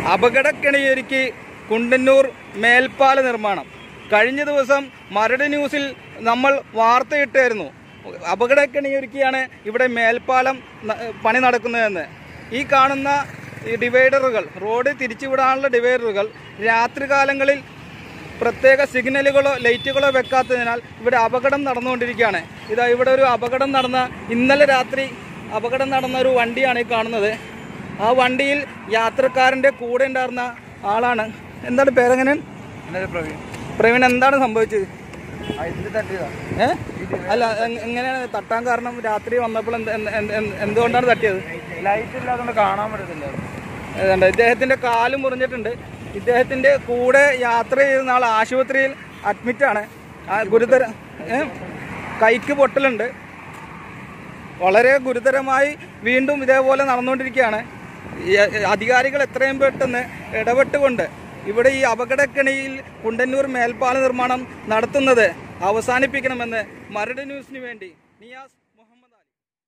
അപകടക്കെണിയൊരുക്കി കുണ്ടന്നൂർ മേൽപ്പാല നിർമ്മാണം കഴിഞ്ഞ ദിവസം മരട് ന്യൂസിൽ നമ്മൾ വാർത്തയിട്ടായിരുന്നു അപകടക്കെണിയൊരുക്കിയാണ് ഇവിടെ മേൽപ്പാലം ന- പണി നടക്കുന്നതെന്ന് ഈ കാണുന്ന ഈ ഡിവൈഡറുകൾ റോഡ് തിരിച്ചുവിടാനുള്ള ഡിവൈഡറുകൾ രാത്രികാലങ്ങളിൽ പ്രത്യേക സിഗ്നലുകളോ ലൈറ്റുകളോ വെക്കാത്തതിനാൽ ഇവിടെ അപകടം നടന്നുകൊണ്ടിരിക്കുകയാണ് ഇതാ ഇവിടെ ഒരു അപകടം നടന്ന ഇന്നലെ രാത്രി അപകടം നടന്ന ഒരു വണ്ടിയാണ് ഈ കാണുന്നത് ആ വണ്ടിയിൽ യാത്രക്കാരൻ്റെ കൂടെ ഉണ്ടായിരുന്ന ആളാണ് എന്താണ് പേരെങ്ങനെ പ്രവീൺ എന്താണ് സംഭവിച്ചത് ഏ അല്ല എങ്- എങ്ങനെയാണ് തട്ടാൻ കാരണം രാത്രി വന്നപ്പോൾ എന്ത്- എന്ത്- എന്ത്- എന്ത്- എന്തുകൊണ്ടാണ് തട്ടിയത് ലൈറ്റ് ഇല്ലാതുകൊണ്ട് കാണാൻ പറ്റത്തില്ല ഏതാണ്ട് ഇദ്ദേഹത്തിന്റെ കാല് മുറിഞ്ഞിട്ടുണ്ട് ഇദ്ദേഹത്തിന്റെ കൂടെ യാത്ര ചെയ്യുന്ന ആൾ ആശുപത്രിയിൽ അഡ്മിറ്റാണ് ആ ഗുരുതര ഏ? കൈക്ക് പൊട്ടലുണ്ട് വളരെ ഗുരുതരമായി വീണ്ടും ഇതേപോലെ നടന്നുകൊണ്ടിരിക്കുകയാണ് ഈ അധികാരികൾ എത്രയും പെട്ടെന്ന് ഇടപെട്ടുകൊണ്ട് ഇവിടെ ഈ അപകടക്കെണിയിൽ കുണ്ടന്നൂർ മേൽപ്പാല നിർമ്മാണം നടത്തുന്നത് അവസാനിപ്പിക്കണമെന്ന് മരട് ന്യൂസിന് വേണ്ടി നിയാസ്